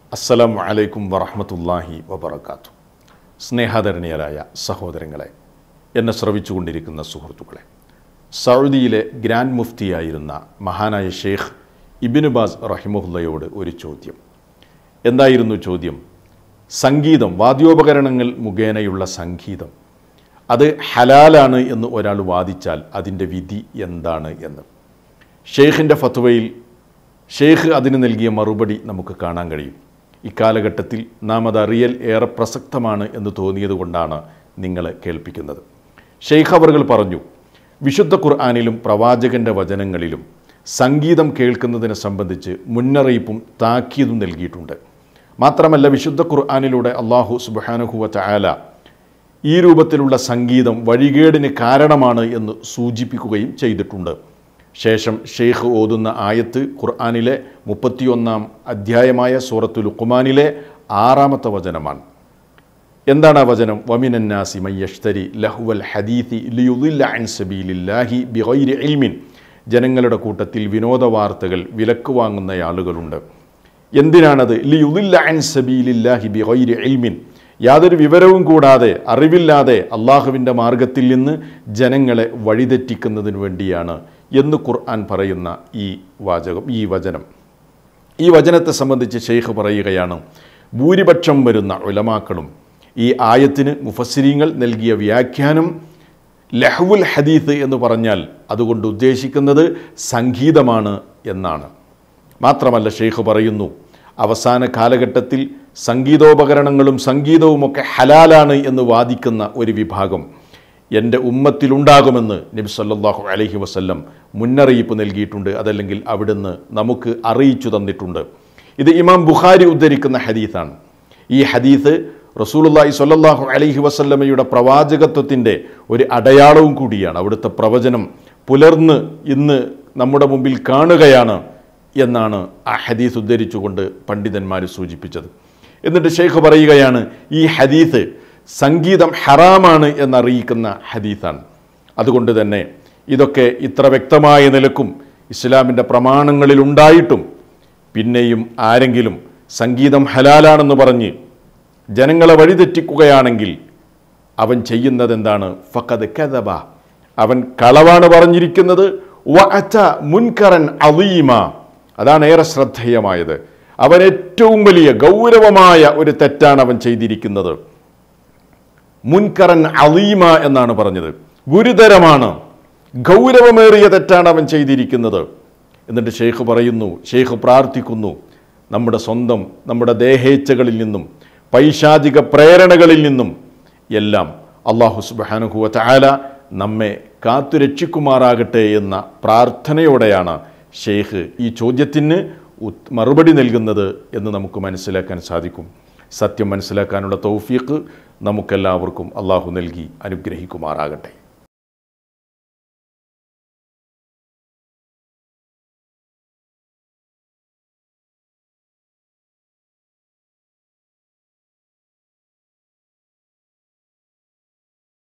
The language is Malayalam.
അസ്സലാമു അലൈക്കും വറഹമത്തല്ലാഹി വബർക്കാത്തു സ്നേഹാദരണീയരായ സഹോദരങ്ങളെ എന്നെ ശ്രവിച്ചുകൊണ്ടിരിക്കുന്ന സുഹൃത്തുക്കളെ സൗദിയിലെ ഗ്രാൻഡ് മുഫ്തിയായിരുന്ന മഹാനായ ഷെയ്ഖ് ഇബിനുബാസ് റഹിമുല്ലയോട് ഒരു ചോദ്യം എന്തായിരുന്നു ചോദ്യം സംഗീതം വാദ്യോപകരണങ്ങൾ മുഖേനയുള്ള സംഗീതം അത് ഹലാലാണ് എന്ന് ഒരാൾ വാദിച്ചാൽ അതിൻ്റെ വിധി എന്താണ് എന്ന് ഷെയ്ഖിൻ്റെ ഫത്വയിൽ ഷെയ്ഖ് അതിന് നൽകിയ മറുപടി നമുക്ക് കാണാൻ കഴിയും ഇക്കാലഘട്ടത്തിൽ നാം അത് അറിയൽ ഏറെ പ്രസക്തമാണ് എന്ന് തോന്നിയതുകൊണ്ടാണ് നിങ്ങളെ കേൾപ്പിക്കുന്നത് ഷെയ്ഖ് അവർകൾ പറഞ്ഞു വിശുദ്ധ ഖുർആാനിലും പ്രവാചകൻ്റെ വചനങ്ങളിലും സംഗീതം കേൾക്കുന്നതിനെ സംബന്ധിച്ച് മുന്നറിയിപ്പും താക്കീതും നൽകിയിട്ടുണ്ട് മാത്രമല്ല വിശുദ്ധ ഖുർആാനിലൂടെ അള്ളാഹു സുബാനുഹുവ ചായാല ഈ രൂപത്തിലുള്ള സംഗീതം വഴികേടിന് കാരണമാണ് എന്ന് സൂചിപ്പിക്കുകയും ചെയ്തിട്ടുണ്ട് ശേഷം ഷെയ്ഖ് ഓതുന്ന ആയത്ത് ഖുർആാനിലെ മുപ്പത്തിയൊന്നാം അധ്യായമായ സൂറത്തു ലുക്കുമാനിലെ ആറാമത്തെ വചനമാണ് എന്താണ് ആ വചനം വമിനന്നാസി മയ്യഷ്തരി ലഹുവൽ ഹദീത്തി ലിയുദില്ല അൻ സബീലില്ലാഹി ബിഗൈരി ഇൽമിൻ ജനങ്ങളുടെ കൂട്ടത്തിൽ വിനോദ വാർത്തകൾ വിലക്ക് വാങ്ങുന്ന ആളുകളുണ്ട് എന്തിനാണത് ലിയുദില്ല അൻ സബീലില്ലാഹി ബിഗൈരി ഇൽമിൻ യാതൊരു വിവരവും കൂടാതെ അറിവില്ലാതെ അള്ളാഹുവിൻ്റെ മാർഗത്തിൽ നിന്ന് ജനങ്ങളെ വഴിതെറ്റിക്കുന്നതിന് വേണ്ടിയാണ് എന്ന് ഖുർആൻ പറയുന്ന ഈ വാചകം ഈ വചനം ഈ വചനത്തെ സംബന്ധിച്ച് ഷെയ്ഖ് പറയുകയാണ് ഭൂരിപക്ഷം വരുന്ന ഉലമാക്കളും ഈ ആയത്തിന് മുഫസ്സിരീങ്ങൾ നൽകിയ വ്യാഖ്യാനം ലഹ്വുൽ ഹദീത്ത് എന്ന് പറഞ്ഞാൽ അതുകൊണ്ട് ഉദ്ദേശിക്കുന്നത് സംഗീതമാണ് എന്നാണ് മാത്രമല്ല ഷെയ്ഖ് പറയുന്നു അവസാന കാലഘട്ടത്തിൽ സംഗീതോപകരണങ്ങളും സംഗീതവുമൊക്കെ ഹലാലാണ് എന്ന് വാദിക്കുന്ന ഒരു വിഭാഗം എൻ്റെ ഉമ്മത്തിലുണ്ടാകുമെന്ന് നബി സല്ലാഹു അലഹി വസ്ല്ലം മുന്നറിയിപ്പ് നൽകിയിട്ടുണ്ട് അതല്ലെങ്കിൽ അവിടുന്ന് നമുക്ക് അറിയിച്ചു തന്നിട്ടുണ്ട് ഇത് ഇമാം ബുഖാരി ഉദ്ധരിക്കുന്ന ഹദീസാണ് ഈ ഹദീസ് റസൂലുല്ലാഹി സ്വല്ലല്ലാഹു അലൈഹി വസല്ലമയുടെ പ്രവാചകത്വത്തിൻ്റെ ഒരു അടയാളവും കൂടിയാണ് അവിടുത്തെ പ്രവചനം പുലർന്ന് ഇന്ന് നമ്മുടെ മുമ്പിൽ കാണുകയാണ് എന്നാണ് ആ ഹദീസ് ഉദ്ധരിച്ചുകൊണ്ട് പണ്ഡിതന്മാർ സൂചിപ്പിച്ചത് എന്നിട്ട് ഷെയ്ഖ് പറയുകയാണ് ഈ ഹദീസ് സംഗീതം ഹറാമാണ് എന്നറിയിക്കുന്ന ഹദീസാണ് അതുകൊണ്ട് തന്നെ ഇതൊക്കെ ഇത്ര വ്യക്തമായ നിലക്കും ഇസ്ലാമിൻ്റെ പ്രമാണങ്ങളിൽ ഉണ്ടായിട്ടും പിന്നെയും ആരെങ്കിലും സംഗീതം ഹലാലാണെന്ന് പറഞ്ഞ് ജനങ്ങളെ വഴിതെറ്റിക്കുകയാണെങ്കിൽ അവൻ ചെയ്യുന്നത് എന്താണ് ഫക്കത് കഥബ അവൻ കളവാണ് പറഞ്ഞിരിക്കുന്നത് വഅത മുൻകറൻ അലീമ അതാണ് ഏറെ ശ്രദ്ധേയമായത് അവൻ ഏറ്റവും വലിയ ഗൗരവമായ ഒരു തെറ്റാണ് അവൻ ചെയ്തിരിക്കുന്നത് മുൻകറൻ അലീമ എന്നാണ് പറഞ്ഞത് ഗുരുതരമാണ് ഗൗരവമേറിയ തെറ്റാണ് അവൻ ചെയ്തിരിക്കുന്നത് എന്നിട്ട് ഷെയ്ഖ് പറയുന്നു ഷെയ്ഖ് പ്രാർത്ഥിക്കുന്നു നമ്മുടെ സ്വന്തം നമ്മുടെ ദേഹേച്ഛകളിൽ നിന്നും പൈശാചിക പ്രേരണകളിൽ നിന്നും എല്ലാം അള്ളാഹു സുബാനുഹുവ ചായാല നമ്മെ കാത്തുരക്ഷിക്കുമാറാകട്ടെ എന്ന പ്രാർത്ഥനയോടെയാണ് ഷെയ്ഖ് ഈ ചോദ്യത്തിന് മറുപടി നൽകുന്നത് എന്ന് നമുക്ക് മനസ്സിലാക്കാൻ സാധിക്കും സത്യം മനസ്സിലാക്കാനുള്ള തൗഫീഖ് നമുക്കെല്ലാവർക്കും അള്ളാഹു നൽകി അനുഗ്രഹിക്കുമാറാകട്ടെ